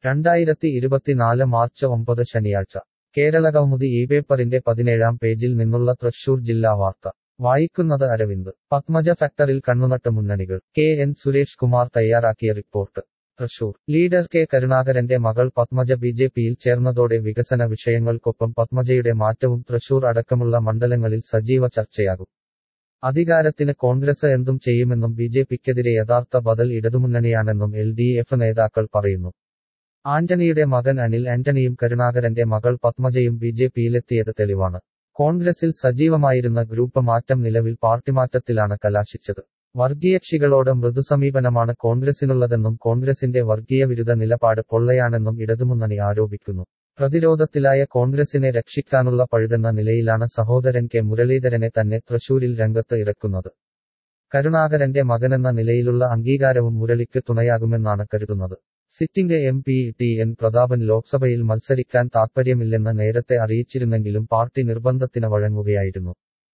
രണ്ടായിരത്തി ഇരുപത്തിനാല് മാർച്ച് ഒമ്പത് ശനിയാഴ്ച കേരളകൗമുദി ഈ പേപ്പറിന്റെ പതിനേഴാം പേജിൽ നിന്നുള്ള തൃശൂർ ജില്ലാ വാർത്ത വായിക്കുന്നത് അരവിന്ദ് പത്മജ ഫാക്ടറിൽ കണ്ണുനട്ട് മുന്നണികൾ കെ എൻ സുരേഷ് കുമാർ തയ്യാറാക്കിയ റിപ്പോർട്ട് തൃശൂർ ലീഡർ കെ കരുണാകരന്റെ മകൾ പത്മജ ബി ജെ പിയിൽ ചേർന്നതോടെ വികസന വിഷയങ്ങൾക്കൊപ്പം പത്മജയുടെ മാറ്റവും തൃശൂർ അടക്കമുള്ള മണ്ഡലങ്ങളിൽ സജീവ ചർച്ചയാകും അധികാരത്തിന് കോൺഗ്രസ് എന്തും ചെയ്യുമെന്നും ബി ജെ പിക്കെതിരെ യഥാർത്ഥ ബദൽ ഇടതുമുന്നണിയാണെന്നും എൽ ഡി എഫ് നേതാക്കൾ പറയുന്നു ആന്റണിയുടെ മകൻ അനിൽ ആന്റണിയും കരുണാകരന്റെ മകൾ പത്മജയും ബി ജെ പിയിലെത്തിയത് തെളിവാണ് കോൺഗ്രസിൽ സജീവമായിരുന്ന ഗ്രൂപ്പ് മാറ്റം നിലവിൽ പാർട്ടിമാറ്റത്തിലാണ് കലാശിച്ചത് വർഗീയകക്ഷികളോട് മൃദുസമീപനമാണ് കോൺഗ്രസിനുള്ളതെന്നും കോൺഗ്രസിന്റെ വർഗീയ വിരുദ്ധ നിലപാട് പൊള്ളയാണെന്നും ഇടതുമുന്നണി ആരോപിക്കുന്നു പ്രതിരോധത്തിലായ കോൺഗ്രസിനെ രക്ഷിക്കാനുള്ള പഴുതെന്ന നിലയിലാണ് സഹോദരൻ കെ മുരളീധരനെ തന്നെ തൃശൂരിൽ രംഗത്ത് ഇറക്കുന്നത് കരുണാകരന്റെ മകനെന്ന നിലയിലുള്ള അംഗീകാരവും മുരളിക്ക് തുണയാകുമെന്നാണ് കരുതുന്നത് sitting M P T N Prathapan ലോക്സഭയിൽ മത്സരിക്കാൻ താൽപ്പര്യമില്ലെന്ന് നേരത്തെ അറിയിച്ചിരുന്നെങ്കിലും പാർട്ടി നിർബന്ധത്തിന് വഴങ്ങുകയായിരുന്നു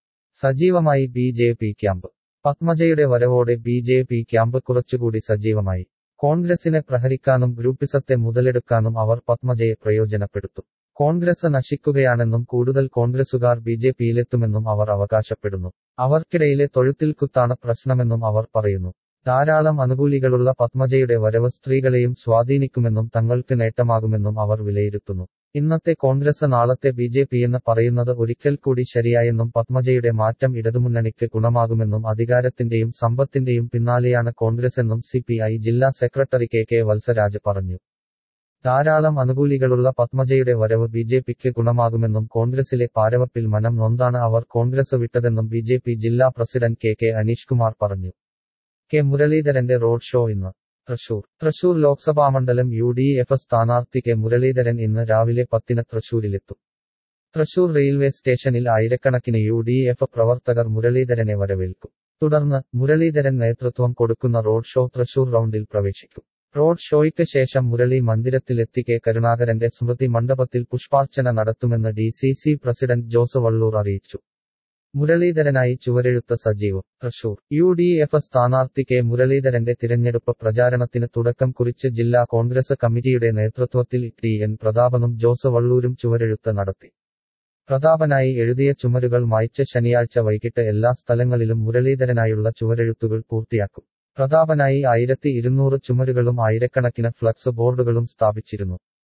സജീവമായി ബി ജെ പി ക്യാമ്പ് പത്മജയുടെ വരവോടെ ബി ജെ പി ക്യാമ്പ് കുറച്ചുകൂടി സജീവമായി കോൺഗ്രസിനെ പ്രഹരിക്കാനും ഗ്രൂപ്പിസത്തെ മുതലെടുക്കാനും അവർ പത്മജയെ പ്രയോജനപ്പെടുത്തും കോൺഗ്രസ് നശിക്കുകയാണെന്നും കൂടുതൽ കോൺഗ്രസുകാർ ബി ജെ പിയിലെത്തുമെന്നും അവർ അവകാശപ്പെടുന്നു അവർക്കിടയിലെ തൊഴുത്തിൽ കുത്താണ് പ്രശ്നമെന്നും അവർ പറയുന്നു ധാരാളം അനുകൂലികളുള്ള പത്മജയുടെ വരവ് സ്ത്രീകളെയും സ്വാധീനിക്കുമെന്നും തങ്ങൾക്ക് നേട്ടമാകുമെന്നും അവർ വിലയിരുത്തുന്നു ഇന്നത്തെ കോൺഗ്രസ് നാളത്തെ ബി ജെ പിയെന്ന് പറയുന്നത് ഒരിക്കൽ കൂടി ശരിയായെന്നും പത്മജയുടെ മാറ്റം ഇടതുമുന്നണിക്ക് ഗുണമാകുമെന്നും അധികാരത്തിന്റെയും സമ്പത്തിന്റെയും പിന്നാലെയാണ് കോൺഗ്രസെന്നും സി പി ഐ ജില്ലാ സെക്രട്ടറി കെ കെ വത്സരാജ് പറഞ്ഞു ധാരാളം അനുകൂലികളുള്ള പത്മജയുടെ വരവ് ബി ജെ പിക്ക് ഗുണമാകുമെന്നും കോൺഗ്രസിലെ പാരവപ്പിൽ മനം നൊന്താണ് അവർ കോൺഗ്രസ് വിട്ടതെന്നും ബി ജെ പി ജില്ലാ president K K Aneesh Kumar പറഞ്ഞു കെ മുരളീധരന്റെ റോഡ് ഷോ ഇന്ന് തൃശൂർ തൃശൂർ ലോക്സഭാമണ്ഡലം യു ഡി എഫ് സ്ഥാനാർത്ഥി കെ മുരളീധരൻ ഇന്ന് രാവിലെ പത്തിന് തൃശൂരിലെത്തും തൃശൂർ റെയിൽവേ സ്റ്റേഷനിൽ ആയിരക്കണക്കിന് യു ഡി എഫ് പ്രവർത്തകർ മുരളീധരനെ വരവേൽക്കും തുടർന്ന് മുരളീധരൻ നേതൃത്വം കൊടുക്കുന്ന റോഡ് ഷോ തൃശൂർ റൗണ്ടിൽ പ്രവേശിക്കും റോഡ് ഷോയ്ക്ക് ശേഷം മുരളി മന്ദിരത്തിലെത്തി കെ കരുണാകരന്റെ സ്മൃതി മണ്ഡപത്തിൽ പുഷ്പാർച്ചന നടത്തുമെന്ന് D C C president Jose Vallur അറിയിച്ചു മുരളീധരനായി ചുവരെഴുത്ത് സജീവം തൃശൂർ യു ഡി എഫ് സ്ഥാനാർത്ഥി കെ മുരളീധരന്റെ തിരഞ്ഞെടുപ്പ് പ്രചാരണത്തിന് തുടക്കം കുറിച്ച് ജില്ലാ കോൺഗ്രസ് കമ്മിറ്റിയുടെ നേതൃത്വത്തിൽ ടി എൻ പ്രതാപനും ജോസ് വള്ളൂരും ചുവരെഴുത്ത് നടത്തി പ്രതാപനായി എഴുതിയ ചുമരുകൾ മായ്ച്ച് ശനിയാഴ്ച വൈകിട്ട് എല്ലാ സ്ഥലങ്ങളിലും മുരളീധരനായുള്ള ചുവരെഴുത്തുകൾ പൂർത്തിയാക്കും പ്രതാപനായി ആയിരത്തി ഇരുന്നൂറ് ചുമരുകളും ആയിരക്കണക്കിന് ഫ്ലക്സ് ബോർഡുകളും സ്ഥാപിച്ചിരുന്നു